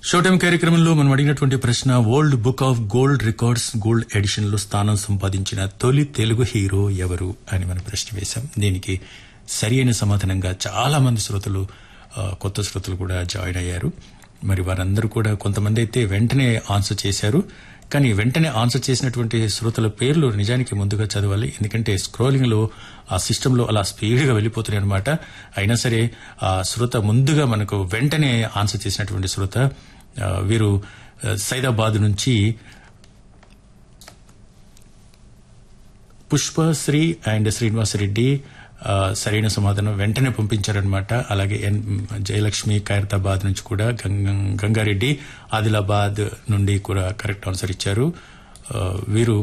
show time కార్యక్రమంలో మనం అడిగినటువంటి ప్రశ్న world book of gold records gold edition లో స్థానం సంపాదించిన తొలి తెలుగు హీరో ఎవరు అని మనం ప్రశ్న వేశాం దీనికి సరి అయిన సమాధానంగా చాలా మంది శ్రోతలు ఆ, కొత్త శ్రోతలు కూడా జాయిన్ అయ్యారు మరి వారందరూ కూడా కొంతమంది అయితే వెంటనే ఆన్సర్ చేశారు కానీ వెంటనే ఆన్సర్ చేసినటువంటి శ్రోతల పేర్లు నిజానికి ముందుగా చదవాలి ఎందుకంటే స్క్రోలింగ్ లో ఆ సిస్టమ్ లో అలా స్పీడ్ గా వెళ్ళిపోతున్నాయి అనమాట అయినా సరే ఆ శ్రోత ముందుగా మనకు వెంటనే ఆన్సర్ చేసినటువంటి శ్రోత ఆ, వీరు ఆ, సైదాబాద్ నుంచి పుష్పశ్రీ అండ్ శ్రీనివాసరెడ్డి ఆ, సరైన సమాధానం వెంటనే పంపించారనమాట అలాగే ఎన్ జయలక్ష్మి ఖైరతాబాద్ నుంచి కూడా గంగ- గంగారెడ్డి ఆదిలాబాద్ నుండి కూడా కరెక్ట్ ఆన్సర్ ఇచ్చారు ఆ, వీరు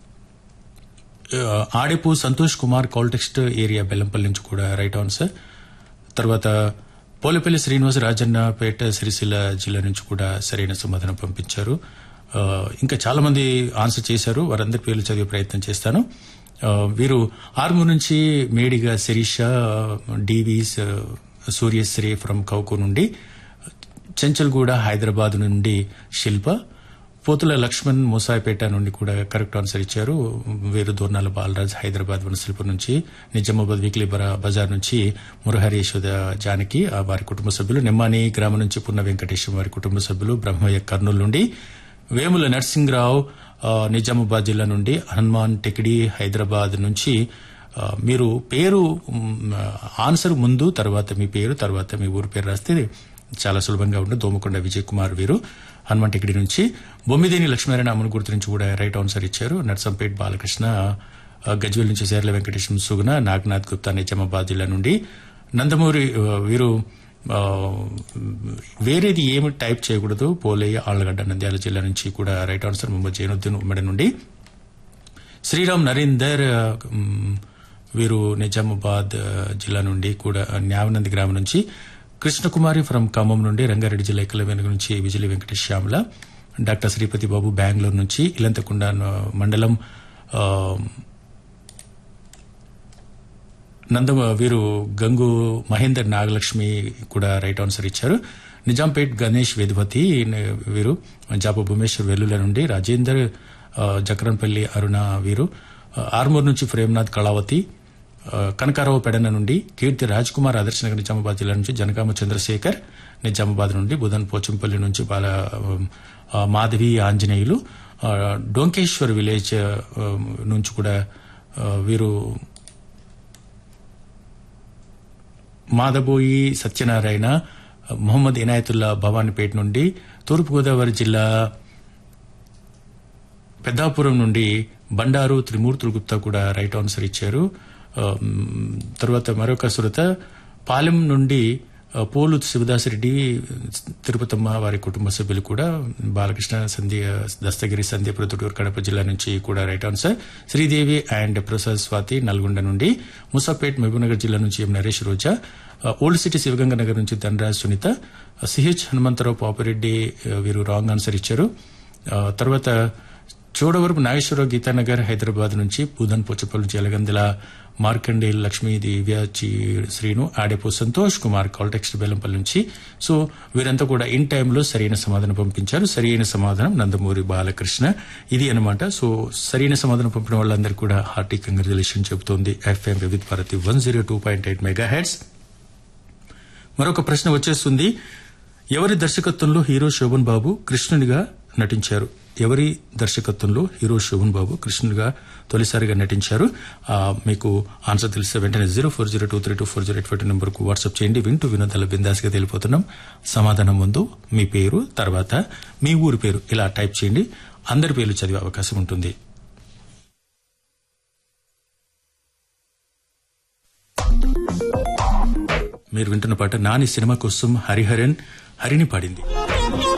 ఆ, ఆడెపు సంతోష్ కుమార్ కాల్టెక్స్ట్ ఏరియా బెల్లంపల్లి నుంచి కూడా రైట్ ఆన్సర్ తర్వాత పోలపల్లి శ్రీనివాస రాజన్నపేట సిరిసిల్ల జిల్లా నుంచి కూడా సరైన సమాధానం పంపించారు ఆ, ఇంకా చాలా మంది ఆన్సర్ చేశారు వారందరి పేర్లు చదివే ప్రయత్నం చేస్తాను ఆ, వీరు ఆర్మూర్ నుంచి మేడిగా శిరీష డివిస్ సూర్యశ్రీ ఫ్రమ్ కౌకు నుండి చెంచల్గూడ హైదరాబాద్ నుండి శిల్ప పోతుల లక్ష్మణ్ మూసాయిపేట నుండి కూడా కరెక్ట్ ఆన్సర్ ఇచ్చారు వీరు దూర్నాల బాలరాజ్ హైదరాబాద్ వనశిల్ప నుంచి నిజామాబాద్ వీక్లీ బరా- బజార్ నుంచి మురహరి యశోద జానకి ఆ వారి కుటుంబ సభ్యులు నిమ్మాని గ్రామం నుంచి పున్న వెంకటేశం వారి కుటుంబ సభ్యులు బ్రహ్మయ్య కర్నూలు నుండి వేముల నర్సింగ్రావు ఆ, నిజామాబాద్ జిల్లా నుండి హనుమాన్ టెకిడి హైదరాబాద్ నుంచి ఆ, మీరు పేరు మ్, ఆన్సర్ ముందు తర్వాత మీ పేరు తర్వాత మీ ఊరు పేరు రాస్తే చాలా సులభంగా ఉంటుంది దోమకొండ విజయ్ కుమార్ వీరు హనుమాన్ టికిడి నుంచి బొమ్మిదేని లక్ష్మీనారాయణ అమ్మను గుర్తు నుంచి కూడా రైట్ ఆన్సర్ ఇచ్చారు నర్సంపేట్ బాలకృష్ణ ఆ, గజ్వేల్ నుంచి సేర్ల వెంకటేశం సుగుణ నాగనాథ్ గుప్తా నిజామాబాద్ జిల్లా నుండి నందమూరి ఆ, వీరు ఆ, వేరేది ఏమి టైప్ చేయకూడదు పోలయ్య ఆళ్లగడ్డ నంద్యాల జిల్లా నుంచి కూడా రైట్ ఆన్సర్ మొహమ్మద్ జైనుద్దీన్ ఉమ్మడి నుండి శ్రీరామ్ నరేందర్ ఆ, మ్, వీరు నిజామాబాద్ ఆ, జిల్లా నుండి కూడా న్యావనంది గ్రామం నుంచి కృష్ణకుమారి ఫ్రమ్ ఖమ్మం నుండి రంగారెడ్డి జిల్లా ఎక్కల వెనుక నుంచి విజయ వెంకటేష్ శ్యామల డాక్టర్ శ్రీపతి బాబు బెంగళూరు నుంచి ఇలంతకుండ ఆ, మండలం ఆ, నందమ వీరు గంగు మహేందర్ నాగలక్ష్మి కూడా రైట్ ఆన్సర్ ఇచ్చారు నిజాంపేట్ గణేష్ వేదవతి వీరు జాప భువనేశ్వర్ వెల్లుల నుండి రాజేందర్ ఆ, జకరన్పల్లి అరుణ వీరు ఆ, ఆర్మూర్ నుంచి ప్రేమ్నాథ్ కళావతి ఆ, కనకారావు పెడన నుండి కీర్తి రాజ్ కుమార్ ఆదర్శనగర్ నిజామాబాద్ జిల్లా నుంచి జనగామ చంద్రశేఖర్ నిజామాబాద్ నుండి బుధన్ పోచంపల్లి నుంచి బాల ఆ, మాధవి ఆంజనేయులు ఆ, డొంకేశ్వర్ విలేజ్ ఆ, నుంచి కూడా ఆ, వీరు మాదబోయి సత్యనారాయణ మొహమ్మద్ ఇనాయతుల్లా భవానీపేట నుండి తూర్పుగోదావరి జిల్లా పెద్దాపురం నుండి బండారు త్రిమూర్తులు గుప్తా కూడా రైట్ ఆన్సర్ ఇచ్చారు ఆ, మ్, తర్వాత మరొక సురత పాలెం నుండి ఆ, పోలు శివదాసరెడ్డి తిరుపతమ్మ వారి కుటుంబ సభ్యులు కూడా బాలకృష్ణ సంధ్య దస్తగిరి సంధ్య ప్రొద్దుటూరు కడప జిల్లా నుంచి కూడా right answer Sridevi and Prasad Swathi Nalgonda నుండి ముసాపేట్ మహబూబ్నగర్ జిల్లా నుంచి ఎం నరేష్ రోజా ఆ, ఓల్డ్ సిటీ శివగంగ నగర్ నుంచి ధనరాజ్ సునీత ఆ, సిహెచ్ హనుమంతరావు పాపిరెడ్డి ఆ, వీరు రాంగ్ ఆన్సర్ ఇచ్చారు ఆ, తర్వాత చోడవరపు నాగేశ్వరరావు గీతానగర్ హైదరాబాద్ నుంచి పూదన్ పోచపల్లి నుంచి ఎలగందిల మార్కండే లక్ష్మీ దివ్య చి- శ్రీను ఆడేపు సంతోష్ కుమార్ కాల్టెక్స్ట్ బెల్లంపల్లి నుంచి సో వీరంతా కూడా ఇన్ టైంలో సరైన సమాధానం పంపించారు సరైన సమాధానం నందమూరి బాలకృష్ణ ఇది అనమాట సో సరైన సమాధానం పంపిన వాళ్ళందరికీ కూడా హార్టీ కంగ్రాచులేషన్ చెబుతోంది FM Vividh Bharati one zero two point eight megahertz మరొక ప్రశ్న వచ్చేస్తుంది ఎవరి దర్శకత్వంలో హీరో శోభన్ బాబు కృష్ణునిగా నటించారు ఎవరి దర్శకత్వంలో హీరో శోభన్ బాబు కృష్ణునిగా తొలిసారిగా నటించారు ఆ, మీకు ఆన్సర్ తెలిస్తే వెంటనే zero four zero two three two four zero eight five నెంబర్కు వాట్సాప్ చేయండి వింటూ వినోదాల బిందాస్గా తెలిపోతున్నాం సమాధానం ముందు మీ పేరు తర్వాత మీ ఊరి పేరు ఇలా టైప్ చేయండి అందరి పేర్లు చదివే అవకాశం ఉంటుంది మీరు వింటున్న పాట నాని సినిమా కోసం హరిహరన్ హరిని పాడింది